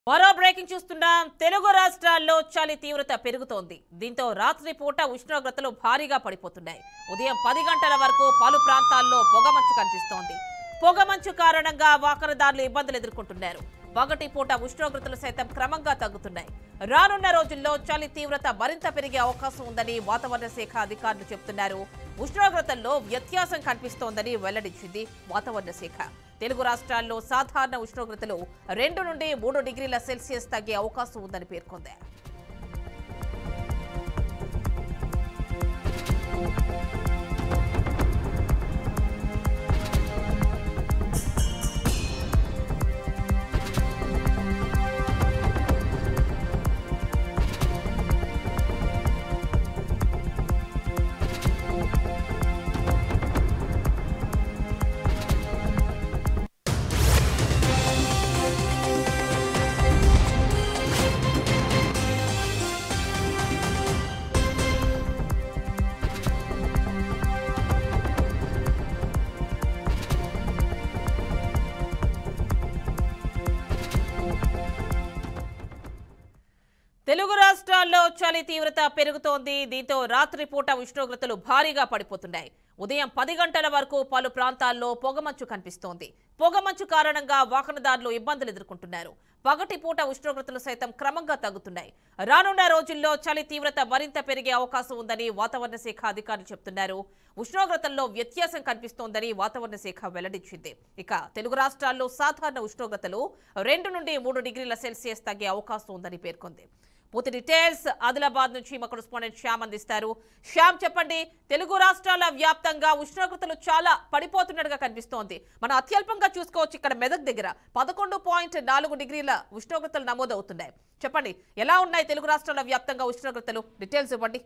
మరో బ్రేకింగ్ చూస్తున్నాం తెలుగు రాష్ట్రాల్లో చలి తీవ్రత పెరుగుతోంది దీంతో రాత్రి పూట ఉష్ణోగ్రతలు భారీగా పడిపోతున్నాయి ఉదయం పది గంటల వరకు పలు ప్రాంతాల్లో పొగమంచు కనిపిస్తోంది పొగమంచు కారణంగా వాహనదారులు ఇబ్బందులు ఎదుర్కొంటున్నారు పగటి పూట ఉష్ణోగ్రతలు సైతం క్రమంగా తగ్గుతున్నాయి రానున్న రోజుల్లో చలి తీవ్రత మరింత పెరిగే అవకాశం ఉందని వాతావరణ శాఖ అధికారులు చెబుతున్నారు ఉష్ణోగ్రతల్లో వ్యత్యాసం కనిపిస్తోందని వెల్లడించింది వాతావరణ శాఖ తెలుగు రాష్ట్రాల్లో సాధారణ ఉష్ణోగ్రతలు రెండు నుండి మూడు డిగ్రీల సెల్సియస్ తగ్గే అవకాశం ఉందని పేర్కొంది తెలుగు రాష్ట్రాల్లో చలి తీవ్రత పెరుగుతోంది దీంతో రాత్రిపూట ఉష్ణోగ్రతలు భారీగా పడిపోతున్నాయి ఉదయం పది గంటల వరకు పలు ప్రాంతాల్లో పొగమంచు కనిపిస్తోంది పొగమంచు కారణంగా వాహనదారులు ఇబ్బందులు ఎదుర్కొంటున్నారు పగటి పూట ఉష్ణోగ్రతలు సైతం క్రమంగా తగ్గుతున్నాయి రానున్న రోజుల్లో చలి తీవ్రత మరింత పెరిగే అవకాశం ఉందని వాతావరణ శాఖ అధికారులు చెబుతున్నారు ఉష్ణోగ్రతల్లో వ్యత్యాసం కనిపిస్తోందని వాతావరణ శాఖ వెల్లడించింది ఇక తెలుగు రాష్ట్రాల్లో సాధారణ ఉష్ణోగ్రతలు రెండు నుండి మూడు డిగ్రీల సెల్సియస్ తగ్గే అవకాశం ఉందని పేర్కొంది పూర్తి డీటెయిల్స్ ఆదిలాబాద్ నుంచి మా కరెస్పాండెంట్ శ్యామ్ అందిస్తారు శ్యామ్ చెప్పండి తెలుగు రాష్ట్రాల వ్యాప్తంగా ఉష్ణోగ్రతలు చాలా పడిపోతున్నట్టుగా కనిపిస్తోంది మనం అత్యల్పంగా చూసుకోవచ్చు ఇక్కడ మెదక్ దగ్గర పదకొండు పాయింట్ నాలుగు డిగ్రీల ఉష్ణోగ్రతలు నమోదవుతున్నాయి చెప్పండి ఎలా ఉన్నాయి తెలుగు రాష్ట్రాల వ్యాప్తంగా ఉష్ణోగ్రతలు డీటెయిల్స్ ఇవ్వండి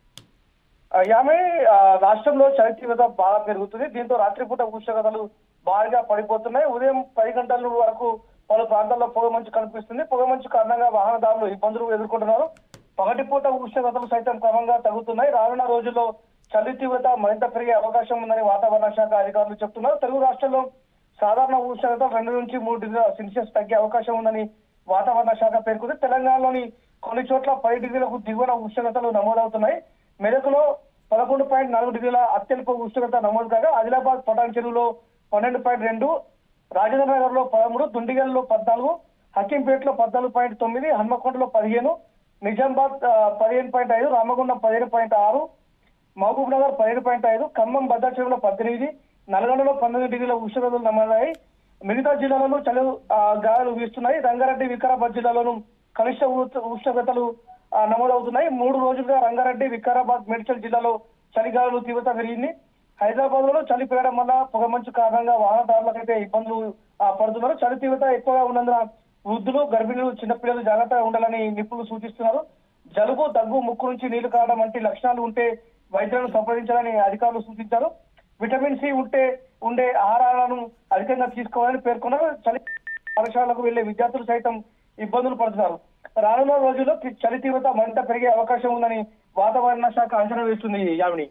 ఆ, యామే ఆ, రాష్ట్రంలో చలి తీవ్రత బాగా పెరుగుతుంది దీంతో రాత్రిపూట ఉష్ణోగ్రతలు భారీగా పడిపోతున్నాయి ఉదయం పది గంటల వరకు పలు ప్రాంతాల్లో పొగమంచు కనిపిస్తుంది పొగమంచు కారణంగా వాహనదారులు ఇబ్బందులు ఎదుర్కొంటున్నారు పగటిపూట ఉష్ణోగ్రతలు సైతం క్రమంగా తగ్గుతున్నాయి రానున్న రోజుల్లో చలి తీవ్రత మరింత పెరిగే అవకాశం ఉందని వాతావరణ శాఖ అధికారులు చెప్తున్నారు తెలుగు రాష్ట్రాల్లో సాధారణ ఉష్ణోగ్రత రెండు నుంచి మూడు డిగ్రీల సెల్సియస్ తగ్గే అవకాశం ఉందని వాతావరణ శాఖ పేర్కొంది తెలంగాణలోని కొన్ని చోట్ల పది డిగ్రీలకు దిగువన ఉష్ణోగ్రతలు నమోదవుతున్నాయి మెదకులో పదకొండు పాయింట్ నాలుగు డిగ్రీల అత్యల్ప ఉష్ణోగ్రత నమోదు కాగా ఆదిలాబాద్ పటాన్ చెరువులో పన్నెండు పాయింట్ రెండు రాజేంద్ర నగర్ లో పదమూడు దుండిగల్లో పద్నాలుగు హకీంపేటలో పద్నాలుగు పాయింట్ తొమ్మిది హన్మకొండలో పదిహేను నిజామాబాద్ ఆ, పదిహేను పాయింట్ ఐదు రామగుండం పదిహేను పాయింట్ ఆరు మహబూబ్ నగర్ పదిహేను పాయింట్ ఐదు ఖమ్మం భద్రాచలంలో పద్దెనిమిది నల్గొండలో పంతొమ్మిది డిగ్రీల ఉష్ణోగ్రతలు నమోదయ్యాయి మిగతా జిల్లాలలో చలి ఆ, గాలులు వీస్తున్నాయి రంగారెడ్డి వికారాబాద్ జిల్లాలోనూ కనిష్ట ఉ- ఉష్ణోగ్రతలు ఆ, నమోదవుతున్నాయి మూడు రోజులుగా రంగారెడ్డి వికారాబాద్ మేడ్చల్ జిల్లాలో చలిగాలులు తీవ్రత పెరిగింది హైదరాబాద్ లో చలి పెరగడం వల్ల పొగమంచు కారణంగా వాహనదారులకైతే ఇబ్బందులు ఆ, పడుతున్నారు చలి తీవ్రత ఎక్కువగా ఉన్నందున వృద్ధులు గర్భిణులు చిన్నపిల్లలు జాగ్రత్తగా ఉండాలని నిపుణులు సూచిస్తున్నారు జలుబు దగ్గు ముక్కు నుంచి నీళ్లు కారడం వంటి లక్షణాలు ఉంటే వైద్యులను సంప్రదించాలని అధికారులు సూచించారు విటమిన్ సి ఉంటే ఉండే ఆహారాలను అధికంగా తీసుకోవాలని పేర్కొన్నారు చలి పాఠశాలకు వెళ్లే విద్యార్థులు సైతం ఇబ్బందులు పడుతున్నారు రానున్న రోజుల్లో తి- చలి తీవ్రత మరింత పెరిగే అవకాశం ఉందని వాతావరణ శాఖ అంచనా వేస్తుంది Yamini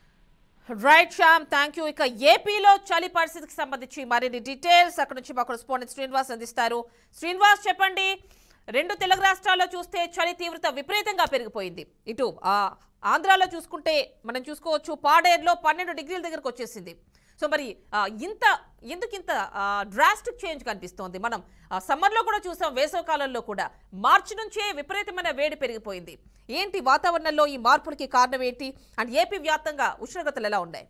right Shyam thank you ఇక ఏపీలో చలి పరిస్థితికి సంబంధించి మరిన్ని డీటెయిల్స్ అక్కడ నుంచి మా కరెస్పాండెంట్ శ్రీనివాస్ అందిస్తారు శ్రీనివాస్ చెప్పండి రెండు తెలుగు రాష్ట్రాల్లో చూస్తే చలి తీవ్రత విపరీతంగా పెరిగిపోయింది ఇటు ఆ, ఆంధ్రాలో చూసుకుంటే మనం చూసుకోవచ్చు పాడేరులో పన్నెండు డిగ్రీల దగ్గరకు వచ్చేసింది సో మరి ఆ, ఇంత ఎందుకు ఇంత డ్రాస్టిక్ చేంజ్ కనిపిస్తోంది మనం ఆ, సమ్మర్లో కూడా చూసాం వేసవకాలంలో కూడా మార్చి నుంచే విపరీతమైన వేడి పెరిగిపోయింది ఏంటి వాతావరణంలో ఈ మార్పులకి కారణం ఏంటి అండ్ ఏపీ వ్యాప్తంగా ఉష్ణోగ్రతలు ఎలా ఉన్నాయి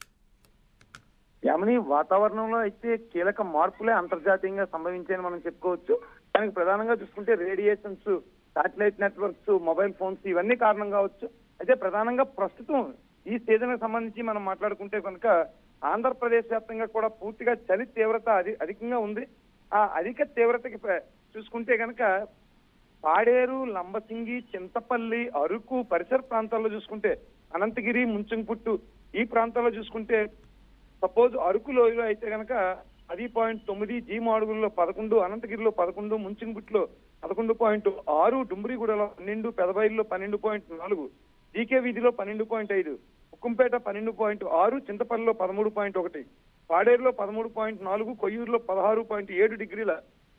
యామిని వాతావరణంలో అయితే కీలక మార్పులే అంతర్జాతీయంగా సంభవించాయని మనం చెప్పుకోవచ్చు దానికి ప్రధానంగా చూసుకుంటే radiations satellite networks mobile phones ఇవన్నీ కారణం కావచ్చు అయితే ప్రధానంగా ప్రస్తుతం ఈ సీజన్ కి సంబంధించి మనం మాట్లాడుకుంటే కనుక ఆంధ్రప్రదేశ్ వ్యాప్తంగా కూడా పూర్తిగా చలి తీవ్రత అధి అధికంగా ఉంది ఆ అధిక తీవ్రతకి ప- చూసుకుంటే కనుక పాడేరు లంబసింగి చింతపల్లి అరకు పరిసర ప్రాంతాల్లో చూసుకుంటే అనంతగిరి ముంచంపుట్టు ఈ ప్రాంతాల్లో చూసుకుంటే సపోజ్ అరకు లోయలో అయితే కనుక పది పాయింట్ తొమ్మిది జీ మాడుగుల్లో పదకొండు అనంతగిరిలో పదకొండు ముంచింగుట్లో పదకొండు పాయింట్ ఆరు డుంబరిగూడలో పన్నెండు పెదబైల్లో పన్నెండు పాయింట్ నాలుగు జీకే వీధిలో పన్నెండు పాయింట్ ఐదు ఉక్కుంపేట పన్నెండు పాయింట్ ఆరు చింతపల్లిలో పదమూడు పాయింట్ ఒకటి పాడేరులో పదమూడు పాయింట్ నాలుగు కొయ్యూరులో పదహారు పాయింట్ ఏడు డిగ్రీల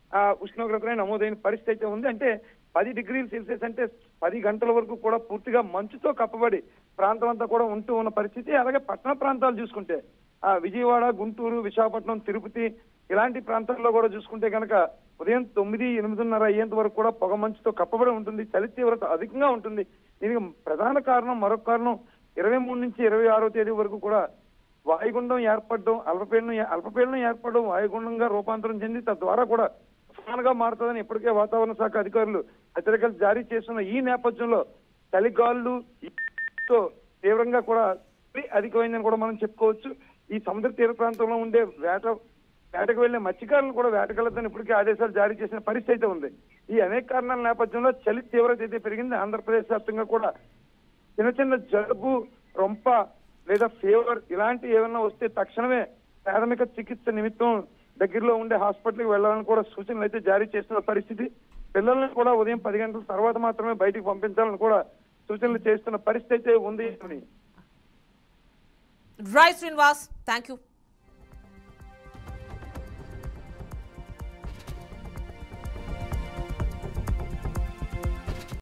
ఆ, ఉష్ణోగ్రతలే నమోదైన పరిస్థితి అయితే ఉంది అంటే పది డిగ్రీల సెల్సియస్ అంటే పది గంటల వరకు కూడా పూర్తిగా మంచుతో కప్పబడి ప్రాంతం అంతా కూడా ఉంటూ ఉన్న పరిస్థితి అలాగే పట్టణ ప్రాంతాలు చూసుకుంటే ఆ విజయవాడ గుంటూరు విశాఖపట్నం తిరుపతి ఇలాంటి ప్రాంతాల్లో కూడా చూసుకుంటే కనుక ఉదయం తొమ్మిది ఎనిమిదిన్నర అయ్యేంత వరకు కూడా పొగ మంచుతో కప్పబడి ఉంటుంది చలి తీవ్రత అధికంగా ఉంటుంది దీనికి ప్రధాన కారణం మరొక కారణం ఇరవై మూడు నుంచి ఇరవై ఆరో తేదీ వరకు కూడా వాయుగుండం ఏర్పడడం అల్పపీడనం అల్పపీడనం ఏర్పడడం వాయుగుండంగా రూపాంతరం చెంది తద్వారా కూడా తుఫానుగా మారుతుందని ఇప్పటికే వాతావరణ శాఖ అధికారులు హెచ్చరికలు జారీ చేస్తున్న ఈ నేపథ్యంలో చలిగాలులు తో తీవ్రంగా కూడా చలి అధికమైందని కూడా మనం చెప్పుకోవచ్చు ఈ సముద్ర తీర ప్రాంతంలో ఉండే వేట వేటకు వెళ్లే మత్స్యకారులు కూడా వేటకెళ్లొద్దని ఇప్పటికే ఆదేశాలు జారీ చేసిన పరిస్థితి అయితే ఉంది ఈ అనేక కారణాల నేపథ్యంలో చలి తీవ్రత అయితే పెరిగింది ఆంధ్రప్రదేశ్ వ్యాప్తంగా కూడా చిన్న చిన్న జలుబు రొంప లేదా ఫీవర్ ఇలాంటి ఏమైనా వస్తే తక్షణమే ప్రాథమిక చికిత్స నిమిత్తం దగ్గరలో ఉండే హాస్పిటల్కి వెళ్ళాలని కూడా సూచనలు అయితే జారీ చేస్తున్న పరిస్థితి పిల్లల్ని కూడా ఉదయం పది గంటల తర్వాత మాత్రమే బయటికి పంపించాలని కూడా సూచనలు చేస్తున్న పరిస్థితి అయితే ఉంది అని రైట్ శ్రీనివాస్ థ్యాంక్ యూ